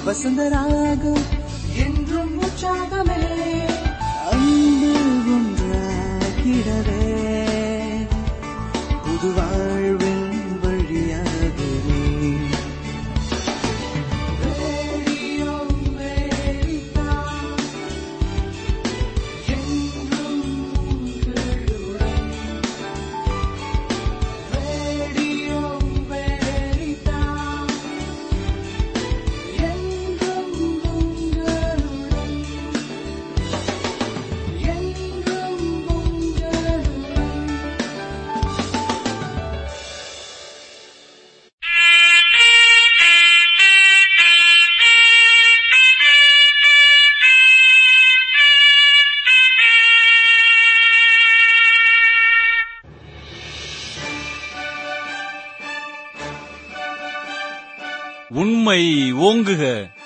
வசந்தராகம் என்றும் உற்சாகமே அன்பு ஒன்றாகிடவே புது வாழ்வின் வழியாகவே ரேடியோ அமெரிக்கா, என்றும் உங்களுடன். ரேடியோ அமெரிக்கா, என்றும் உங்களுடன். என்றும் உங்களுடன். உண்மை ஓங்குக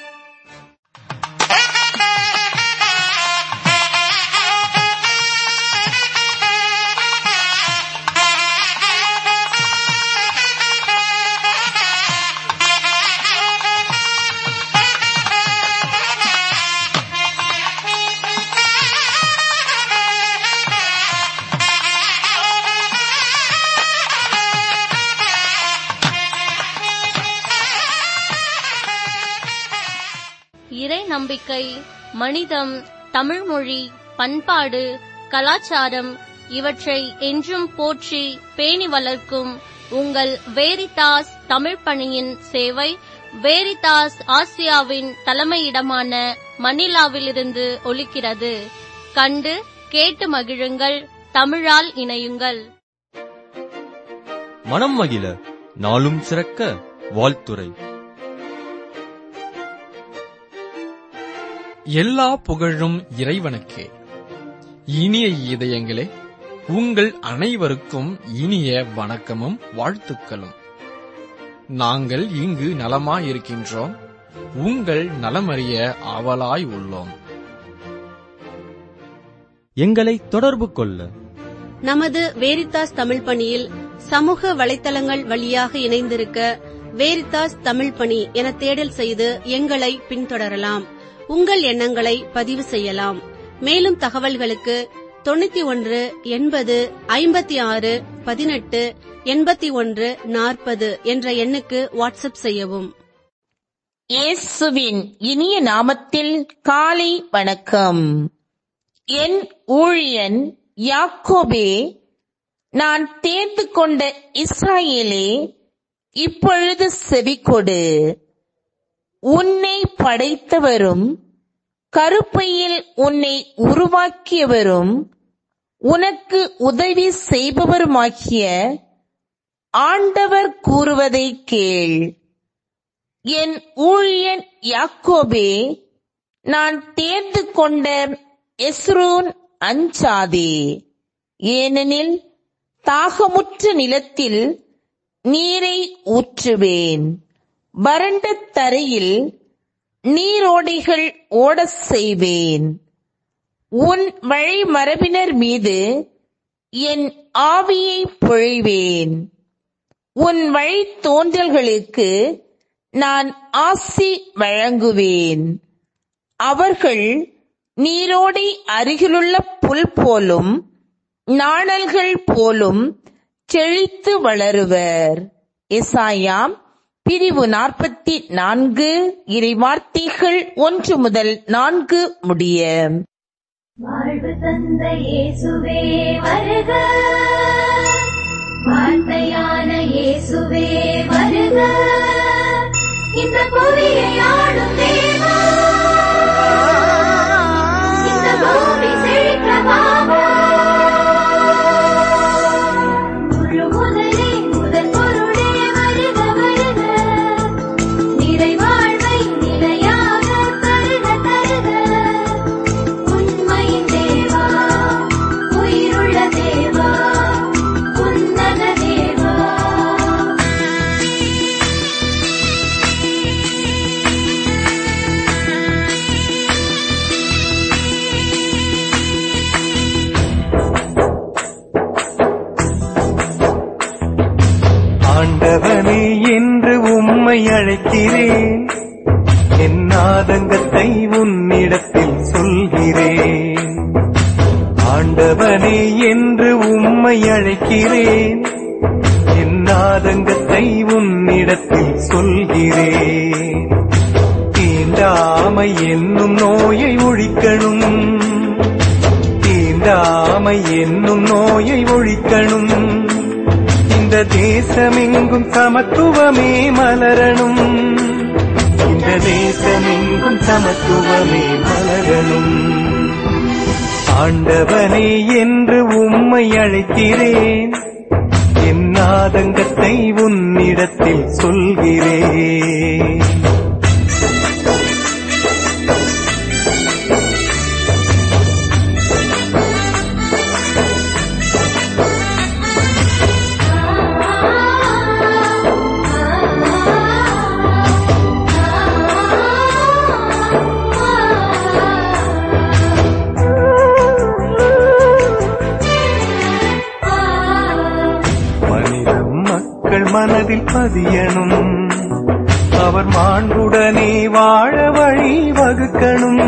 இறை நம்பிக்கை மனிதம் தமிழ்மொழி பண்பாடு கலாச்சாரம் இவற்றை என்றும் போற்றி பேணி வளர்க்கும் உங்கள் வேரிதாஸ் தமிழ் பணியின் சேவை வேரிதாஸ் ஆசியாவின் தலைமையிடமான மணிலாவிலிருந்து ஒலிக்கிறது கண்டு கேட்டு மகிழுங்கள் தமிழால் இணையுங்கள் மனம் மகிழ நாளும் சிறக்க வாழ்த்துரை எல்லா புகழும் இறைவனுக்கே இனிய இதயங்களே உங்கள் அனைவருக்கும் இனிய வணக்கமும் வாழ்த்துக்களும் நாங்கள் இங்கு நலமாயிருக்கின்றோம் உங்கள் நலமறிய ஆவலாய் உள்ளோம் எங்களை தொடர்பு கொள்ள நமது வேரித்தாஸ் தமிழ் பணியில் சமூக வலைத்தளங்கள் வழியாக இணைந்திருக்க வேரித்தாஸ் தமிழ் பணி என தேடல் செய்து எங்களை பின்தொடரலாம் உங்கள் எண்ணங்களை பதிவு செய்யலாம் மேலும் தகவல்களுக்கு தொண்ணூத்தி ஒன்று எண்பது ஐம்பத்தி ஆறு பதினெட்டு எண்பத்தி ஒன்று நாற்பது என்ற எண்ணுக்கு வாட்ஸ்அப் செய்யவும் இயேசுவின் இனிய நாமத்தில் காலை வணக்கம் என் ஊழியன் யாக்கோபே நான் தேர்ந்து கொண்ட இஸ்ராயேலே இப்பொழுது செவிகொடு உன்னை படைத்தவரும் கருப்பையில் உன்னை உருவாக்கியவரும் உனக்கு உதவி செய்பவருமாகிய ஆண்டவர் கூறுவதை கேள் என் ஊழியன் யாக்கோபே நான் தேர்ந்து கொண்ட எஸ்ரூன் அஞ்சாதே ஏனெனில் தாகமுற்ற நிலத்தில் நீரை ஊற்றுவேன் வறண்ட தரையில் நீரோடைகள் ஓடச் செய்வேன் உன் வழிமரபினர் மீது என் ஆவியை பொழிவேன் உன் வழி தோன்றல்களுக்கு நான் ஆசி வழங்குவேன் அவர்கள் நீரோடை அருகிலுள்ள புல் போலும் நாணல்கள் போலும் செழித்து வளருவர் எசாயாம் பிரிவு நாற்பத்தி நான்கு இறைவார்த்தைகள் ஒன்று முதல் நான்கு முடிய வாழ்வு தந்த இயேசுவே வருக வார்த்தையான இயேசுவே வருக இந்த புவியை ஆளும் தேவா இந்த பூமி செழிக்க வாவா முழு முதலே முதல் பொருளே வருக வருக நிறைவாழ்வை நிலையாக தருக தருக உண்மையின் தேவா உயிருள்ள தேவா உன்னத தேவா ஆண்டவனே என்று உம்மை அழைக்கிறேன் என் ஆதங்கத்தை உன்னிடத்தில் சொல்கிறேன் ஆண்டவனே என்று உம்மை அழைக்கிறேன் என் ஆதங்கத்தை உன்னிடத்தில் சொல்கிறேன் தீண்டாமை என்னும் நோயை ஒழிக்கணும் தீண்டாமை என்னும் நோயை ஒழிக்கணும் இந்த தேசமெங்கும் சமத்துவமே மலரணும் இந்த தேசமெங்கும் சமத்துவமே மலரணும் ஆண்டவனே என்று உம்மை அழைக்கிறேன் என் ஆதங்கத்தை உன்னிடத்தில் சொல்கிறேன் மனிதம் மக்கள் மனதில் பதியணும் அவர் மாண்புடனே வாழ வழி வகுக்கணும்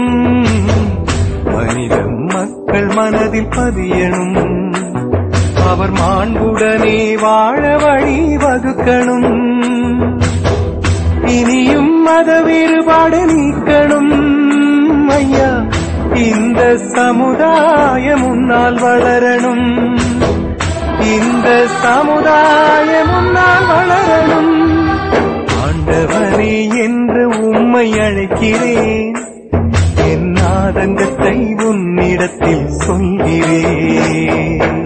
மனிதம் மக்கள் மனதில் பதியணும் அவர் மாண்புடனே வாழ வழி வகுக்கணும் இனியும் மத வேறுபாடு நீக்கணும் ஐயா இந்த சமுதாயம் முன்னால் வளரணும் இந்த சமுதாயம் முன்னால் வளரணும் ஆண்டவனே என்று உம்மை அழைக்கிறேன் என் ஆதங்கத்தை உன்னிடத்தில் சொல்கிறேன்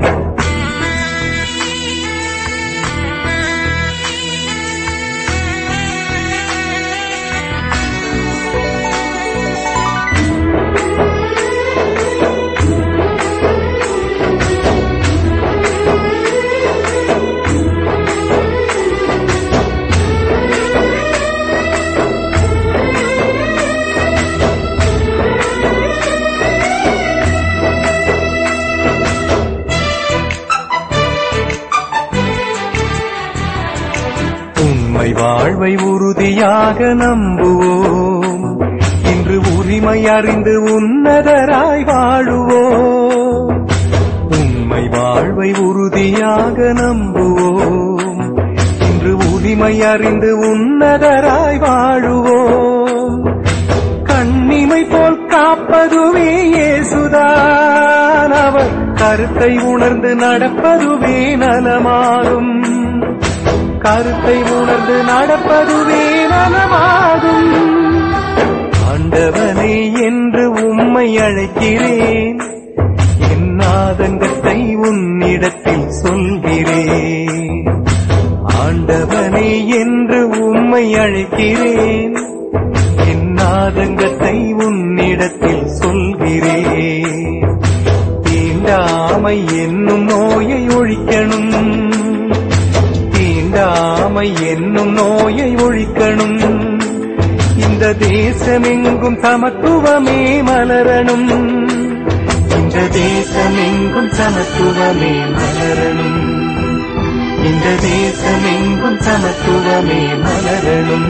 உண்மை வாழ்வை உறுதியாக நம்புவோம் இன்று உரிமை அறிந்து உன்னதராய் வாழுவோம் உண்மை வாழ்வை உறுதியாக நம்புவோம் இன்று உரிமை அறிந்து உன்னதராய் வாழுவோம் கண்ணிமை போல் காப்பதுவே இயேசுதான் அவர் கருத்தை உணர்ந்து நடப்பதுவே நலமாகும் கருத்தை உணர்ந்து நடப்பதுவே நலமாகும் ஆண்டவனே என்று உம்மை அழைக்கிறேன் என் ஆதங்கத்தை உன்னிடத்தில் சொல்கிறேன் ஆண்டவனே என்று உம்மை அழைக்கிறேன் என் ஆதங்கத்தை உன்னிடத்தில் சொல்கிறேன் தீண்டாமை என்னும் நோயை ஒழிக்கணும் தீண்டாமை என்னும் நோயை ஒழிக்கணும் இந்த தேசமெங்கும் சமத்துவமே மலரணும் இந்த தேசமெங்கும் சமத்துவமே மலரணும் இந்த தேசமெங்கும் சமத்துவமே மலரணும்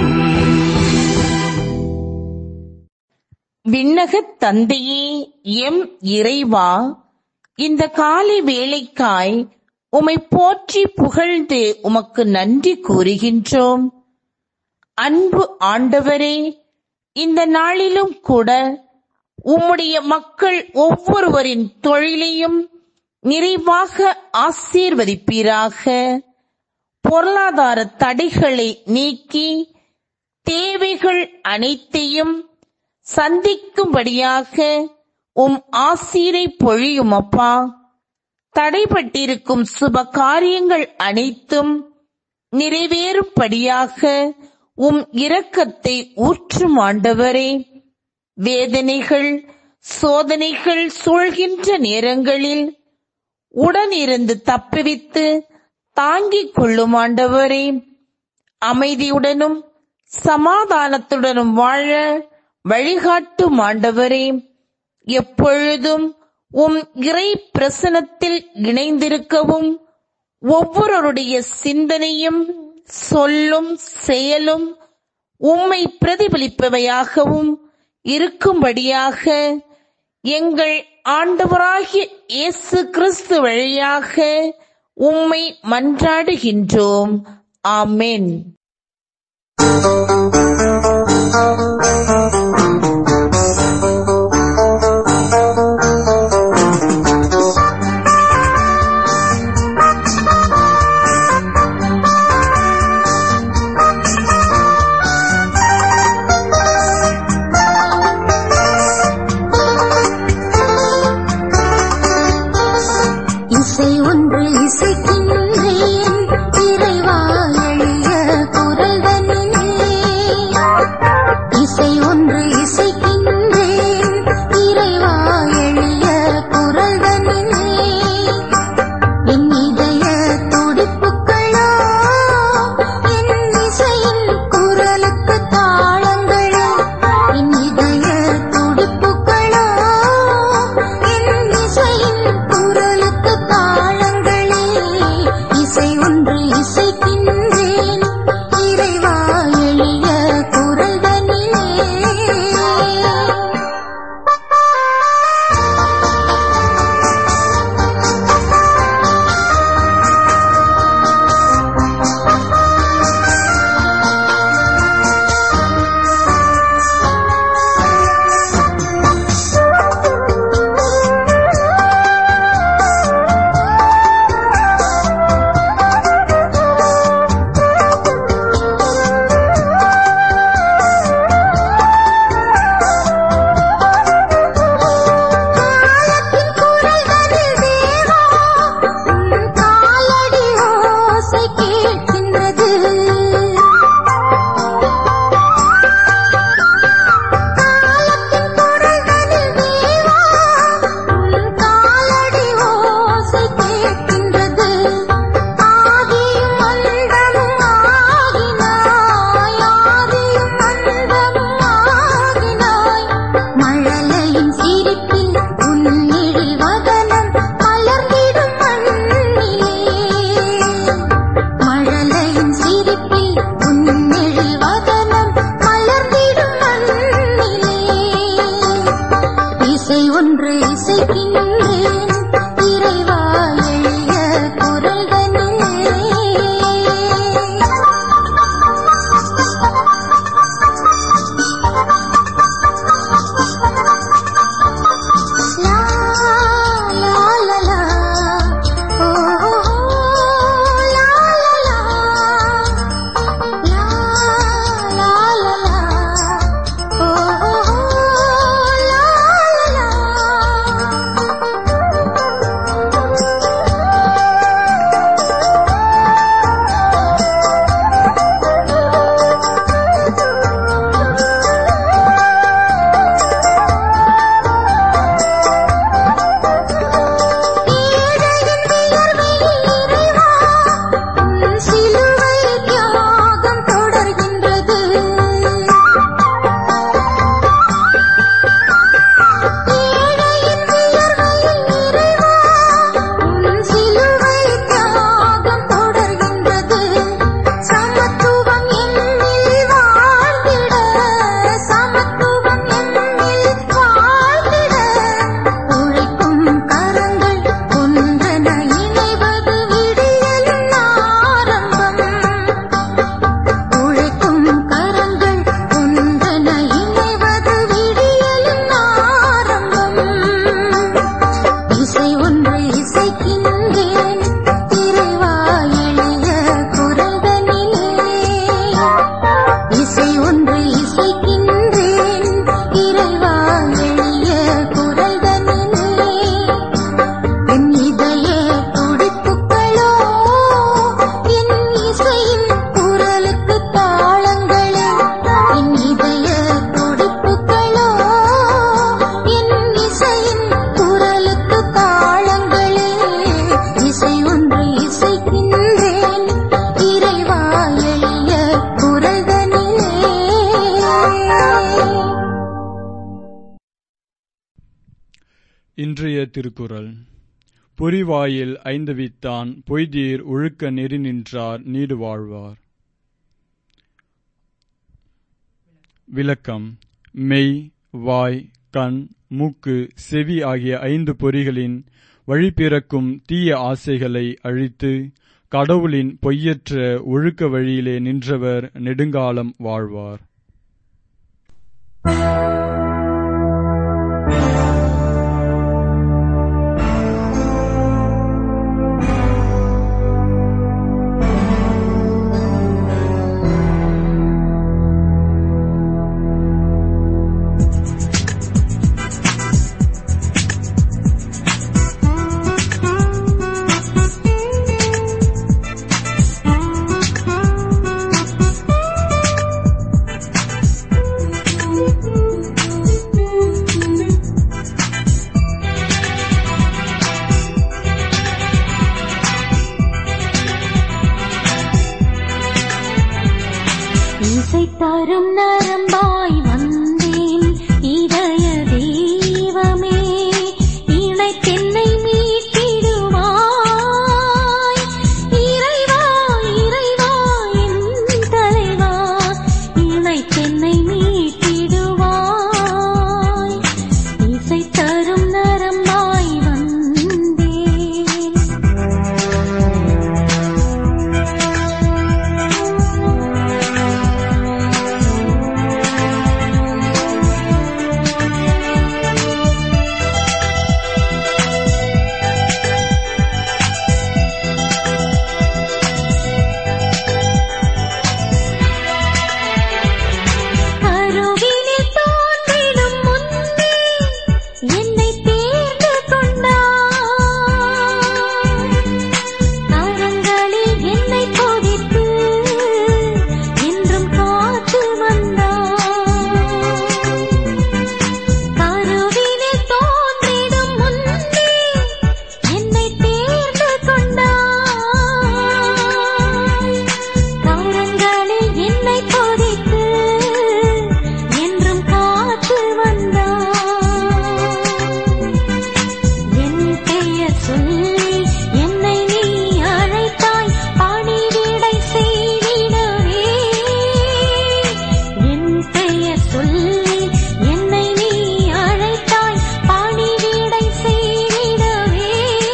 விண்ணகத் தந்தையே எம் இறைவா இந்த காலை வேளைக்காய் உமை போற்றி புகழ்ந்து உமக்கு நன்றி கூறுகின்றோம் அன்பு ஆண்டவரே இந்த நாளிலும் கூட உம்முடைய மக்கள் ஒவ்வொருவரின் தொழிலையும் நிறைவாக ஆசீர்வதிப்பீராக பொருளாதார தடைகளை நீக்கி தேவைகள் அனைத்தையும் சந்திக்கும்படியாக உம் ஆசீரை பொழியும் அப்பா தடைபட்டிருக்கும் சுப காரியங்கள் அனைத்தும் நிறைவேறும்படியாக உம் இரக்கத்தை ஊற்றும் ஆண்டவரே வேதனைகள் சோதனைகள் சூழ்கின்ற நேரங்களில் உடனிருந்து தப்புவித்து தாங்கிக் கொள்ளும் ஆண்டவரே அமைதியுடனும் சமாதானத்துடனும் வாழ வழிகாட்டும் ஆண்டவரே எப்பொழுதும் உம் இறை பிரசனத்தில் இணைந்திருக்கவும் ஒவ்வொருவருடைய சிந்தனையும் சொல்லும் செயலும் உம்மை பிரதிபலிப்பவையாகவும் இருக்கும்படியாக எங்கள் ஆண்டவராகிய இயேசு கிறிஸ்து வழியாக உம்மை மன்றாடுகின்றோம் ஆமென் இசை ஒன்று இசைக்கின்றேன் இறைவா எளிய குரல்தனிலே இசை ஒன்று இசைக்கின்றேன் இறைவா எளிய குரல்தனிலே என் இதய துடிப்புகளோ என் இசையின் குரலுக்கு தாளங்களோ என் இதய துடிப்புகளோ என் இசையின் குரலுக்கு தாளங்களே இசை ஒன்று இசைக்கின்றேன் இறைவா எளிய குரல்தனிலே காலத்தின் குரல்களில் தேவா உன் காலடி ஓசை கேட்கின்றது காலத்தின் குரல்களில் தேவா உன் காலடி ஓசை கேட்கின்றது ஆதியும் அந்தமும் ஆகினாய் ஆதியும் அந்தமும் ஆகினாய் மழலையின் சிரிப்பில் உன்னிழில் வதனம் மலர்ந்திடும் மண்ணிலே மழலையின் சிரிப்பில் உன்னிழில் வதனம் மலர்ந்திடும் மண்ணிலே இசை ஒன்று இசைக்கின்றேன் இறைவா எளிய குரல்தனிலே லா லா லா லா ஓ ஓ லா லா லா லா லா லா லா ஓ ஓ லா லா ஏழையின் வியர்வையில் இறைவா உன் சிலுவை தியாகம் தொடர்கின்றது ஏழையின் வியர்வையில் இறைவா உன் சிலுவை தியாகம் தொடர்கின்றது சமத்துவம் என்னில் வாழ்ந்திட சமத்துவம் என்னில் வாழ்ந்திட உழைக்கும் கரங்கள் ஒன்றென இணைவது விடியலின் ஆரம்பம் உழைக்கும் கரங்கள் ஒன்றென இணைவது விடியலின் ஆரம்பம் இசை ஒன்று இசைக்கின்றேன் இறைவா எளிய குரல்தனிலே இசை ஒன்று இசைக்கின்றேன் இறைவா எளிய குரல்தனிலே என் இதய துடிப்புகளோ என் இசையின் குரலுக்கு தாளங்களே என் இதய துடிப்புகளோ என் இசையின் குரலுக்கு தாளங்களே இசை ஒன்று இசைக்கின்றேன் இறைவா எளிய குரல்தனிலே இன்றைய திருக்குறள் பொறிவாயில் ஐந்தவித்தான் பொய்தீர் ஒழுக்க நெறி நின்றார் நீடு வாழ்வார் விளக்கம் மெய் வாய் கண் மூக்கு செவி ஆகிய ஐந்து பொறிகளின் வழிபிறக்கும் தீய ஆசைகளை அழித்து கடவுளின் பொய்யற்ற ஒழுக்க வழியிலே நின்றவர் நெடுங்காலம் வாழ்வார் இசை தரும் நரம்பாய் வந்தேன் இதய தெய்வமே இணைத்தென்னை மீட்டிடுவாய் இறைவா இறைவா என் தலைவா இணைத்தென்னை மீட்டிடுவாய் இசை தரும் நரம்பாய் வந்தேன் கருவினில் தோன்றிடும் முன்னே என்னை தேர்ந்து கொண்டாய் கரங்களில் என்னை பொதித்து என்றும் காத்து வந்தாய் கருவினில் தோன்றிடும் முன்னே என்னை தேர்ந்து கொண்டாய் கரங்களில் என்னை பொதித்து என்றும் காத்து வந்தாய் என் பெயர் சொல்லி என்னை நீ அழைத்தாய் பணிவிடை செய்திடவே என் பெயர் சொல்லி என்னை நீ அழைத்தாய் பணிவிடை செய்திடவே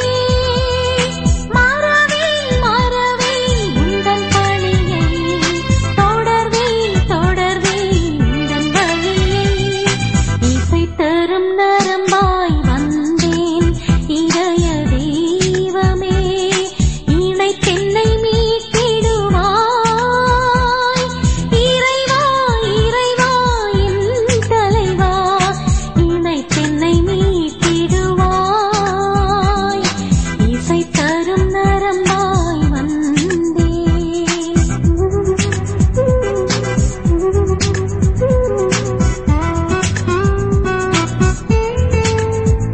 மறவேன் மறவேன் உந்தன் பணியை தொடர்வேன் தொடர்வேன் உந்தன் வழியை இசை தரும் நரம்பாய் வந்தேன் இதய தெய்வமே இணைத்தென்னை மீட்டிடுவாய் இறைவா இறைவா என் தலைவா இணைத்தென்னை மீட்டிடுவாய் இசை தரும் நரம்பாய் வந்தேன்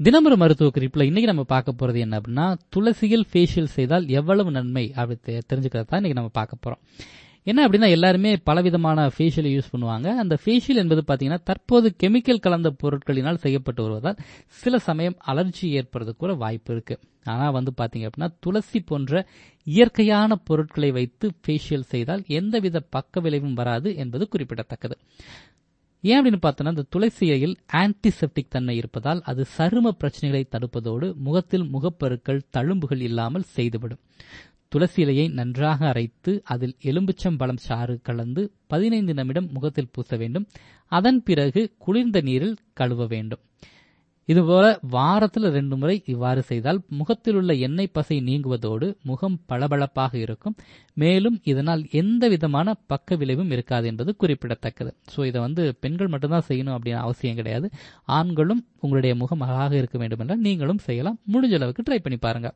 தினமொரு மருத்துவ குறிப்புல இன்னைக்கு நம்ம பார்க்க போறது என்ன அப்படின்னா துளசியில் ஃபேஷியல் செய்தால் எவ்வளவு நன்மை அப்படி தெ- தெரிஞ்சுக்கிறத தான் இன்னைக்கு நம்ம பார்க்க போறோம் என்ன அப்படின்னா எல்லாருமே பலவிதமான ஃபேஷியல் யூஸ் பண்ணுவாங்க அந்த ஃபேஷியல் என்பது பாத்தீங்கன்னா தற்போது கெமிக்கல் கலந்த பொருட்களினால் செய்யப்பட்டு வருவதால் சில சமயம் அலர்ஜி ஏற்படுறதுக்கு கூட வாய்ப்பு இருக்கு ஆனா வந்து பாத்தீங்க அப்படின்னா துளசி போன்ற இயற்கையான பொருட்களை வைத்து ஃபேஷியல் செய்தால் எந்தவித பக்க விளைவும் வராது என்பது குறிப்பிடத்தக்கது ஏன் அப்படின்னு பார்த்தோன்னா இந்த துளசி இலையில் ஆன்டிசெப்டிக் தன்மை இருப்பதால் அது சரும பிரச்சனைகளை தடுப்பதோடு முகத்தில் முகப்பருக்கள் தழும்புகள் இல்லாமல் செய்துவிடும் துளசி இலையை நன்றாக அரைத்து அதில் எலும்புச்சம்பழம் சாறு கலந்து பதினைந்து நிமிடம் முகத்தில் பூச வேண்டும் அதன் பிறகு குளிர்ந்த நீரில் கழுவ வேண்டும் இதுபோல வாரத்தில் ரெண்டு முறை இவ்வாறு செய்தால் முகத்தில் உள்ள எண்ணெய் பசை நீங்குவதோடு முகம் பளபளப்பாக இருக்கும் மேலும் இதனால் எந்த விதமான பக்க விளைவும் இருக்காது என்பது குறிப்பிடத்தக்கது ஸோ இதை வந்து பெண்கள் மட்டும்தான் செய்யணும் அப்படின்னு அவசியம் கிடையாது ஆண்களும் உங்களுடைய முகம் அழகாக இருக்க வேண்டும் என்றால் நீங்களும் செய்யலாம் முடிஞ்ச அளவுக்கு ட்ரை பண்ணி பாருங்க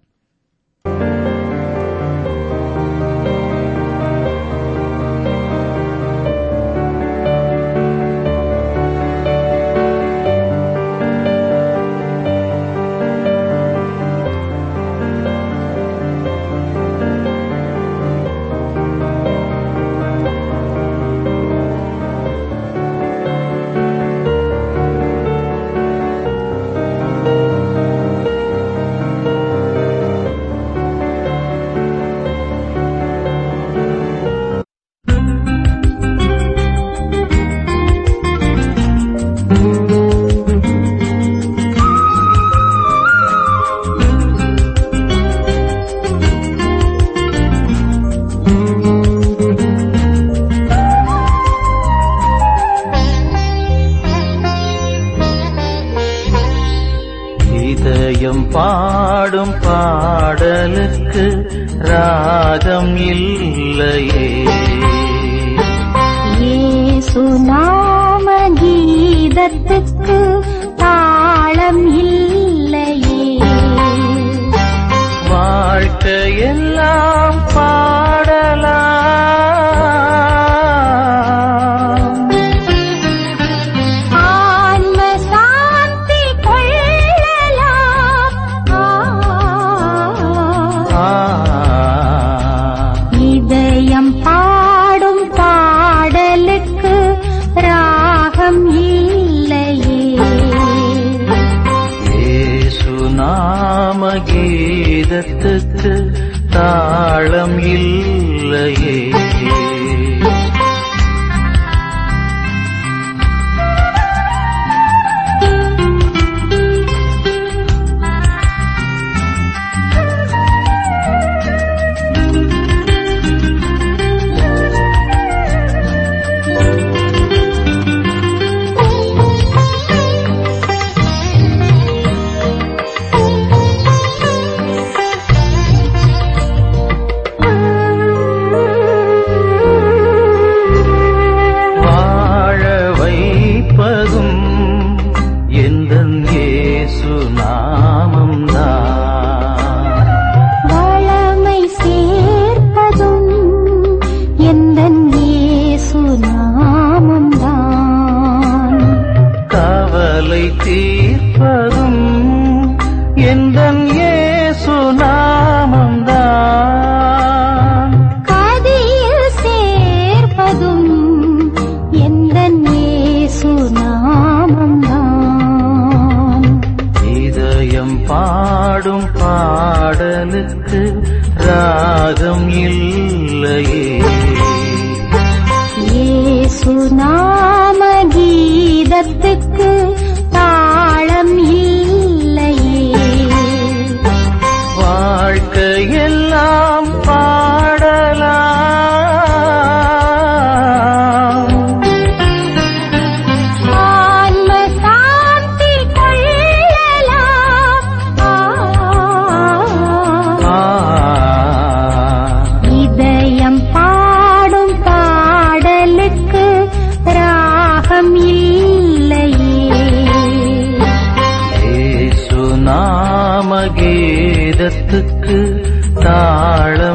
இதயம் பாடும் பாடலுக்கு ராகம் இல்லையே ஏசுநாம கீதத்துக்கு தாளம் இல்லையே வாழ்க்கையெல்லாம் பாடலாம் ஆன்ம சாந்தி கொள்ளலாம் ஆ. ஆ, இதயம் பாடும் பாடலுக்கு ராகம் இல்லையே இயேசு நாம கீதத்துக்கு தாளம் இல்லையே வாழ வைப்பதும் எந்த இயேசு நாமம்தான் வளமை சேர்ப்பதும் எந்தன் இயேசு நாமம்தான் கவலை தீர்ப்பதும் எந்த இயேசு நாமம்தான் கதியில் சேர்ப்பதும் எந்தன் இயேசு நாமம்தான் இதயம் பாடும் பாடலுக்கு ராகம் இல்லையே இயேசு நாம கீதத்துக்கு தாளம் இல்லையே வாழ்க்கையெல்லாம் பாடலாம் ஆன்ம சாந்தி கொள்ளலாம் ஆ. ஆ, இதயம் பாடும் பாடலுக்கு ராகம் இல்லையே இயேசு நாம கீதத்துக்கு தாளம்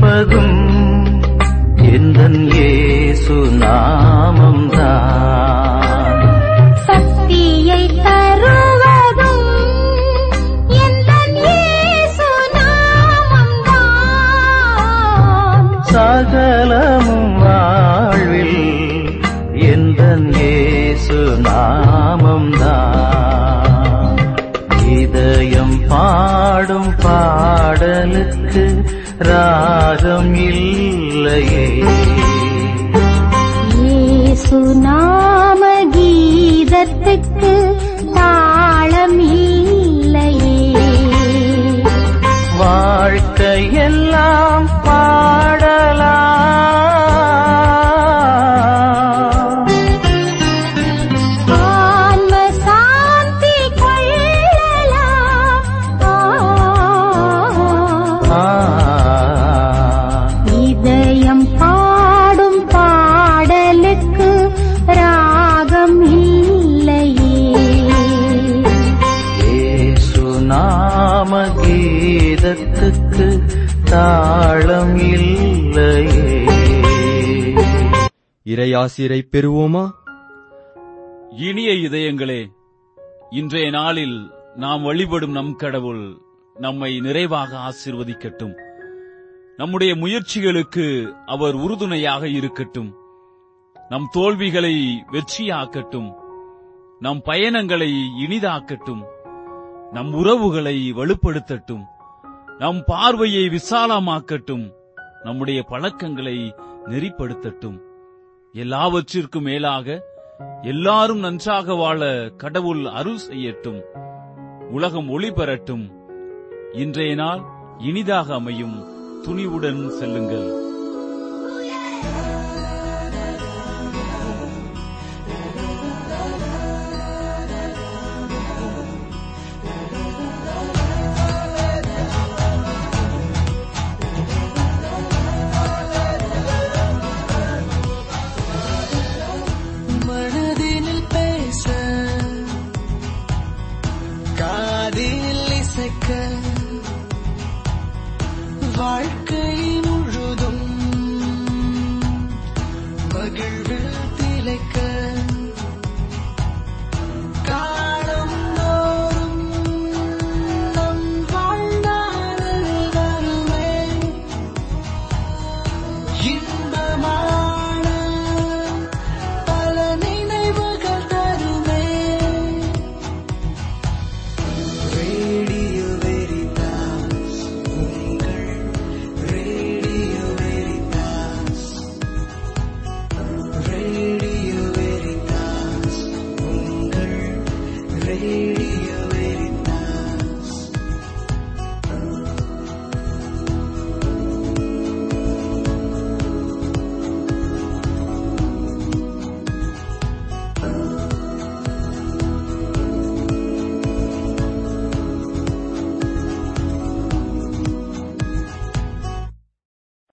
கேட்பதும் எந்தன் இயேசு நாமம்தான் சக்தியை தருவதும் எந்தன் இயேசு நாமம்தான். சகலமும் வாழ்வில் எந்தன் இயேசு நாமம்தான் இதயம் பாடும் பாடலுக்கு ராகம் இல்லையே இயேசு நாம கீதத்துக்கு தாளம் இல்லையே வாழ்க்கையெல்லாம் பாடலாம் ஆன்ம சாந்தி கொள்ளலாம் ஆ, இதயம் பாடும் பாடலுக்கு ராகம் இல்லையே இயேசு நாம கீதத்துக்கு தாளம் இல்லையே இறையாசிரை பெறுவோமா இனிய இதயங்களே இன்றைய நாளில் நாம் வழிபடும் நம் கடவுள் நம்மை நிறைவாக ஆசீர்வதிக்கட்டும் நம்முடைய முயற்சிகளுக்கு அவர் உறுதுணையாக இருக்கட்டும் நம் தோல்விகளை வெற்றியாக்கட்டும் நம் பயணங்களை இனிதாக்கட்டும் நம் உறவுகளை வலுப்படுத்தட்டும் நம் பார்வையை விசாலமாக்கட்டும் நம்முடைய பழக்கங்களை நெறிப்படுத்தட்டும் எல்லாவற்றிற்கும் மேலாக எல்லாரும் நன்றாக வாழ கடவுள் அருள் செய்யட்டும் உலகம் ஒளி பெறட்டும் இன்றைய நாள் இனிதாக அமையும் துணிவுடன் செல்லுங்கள்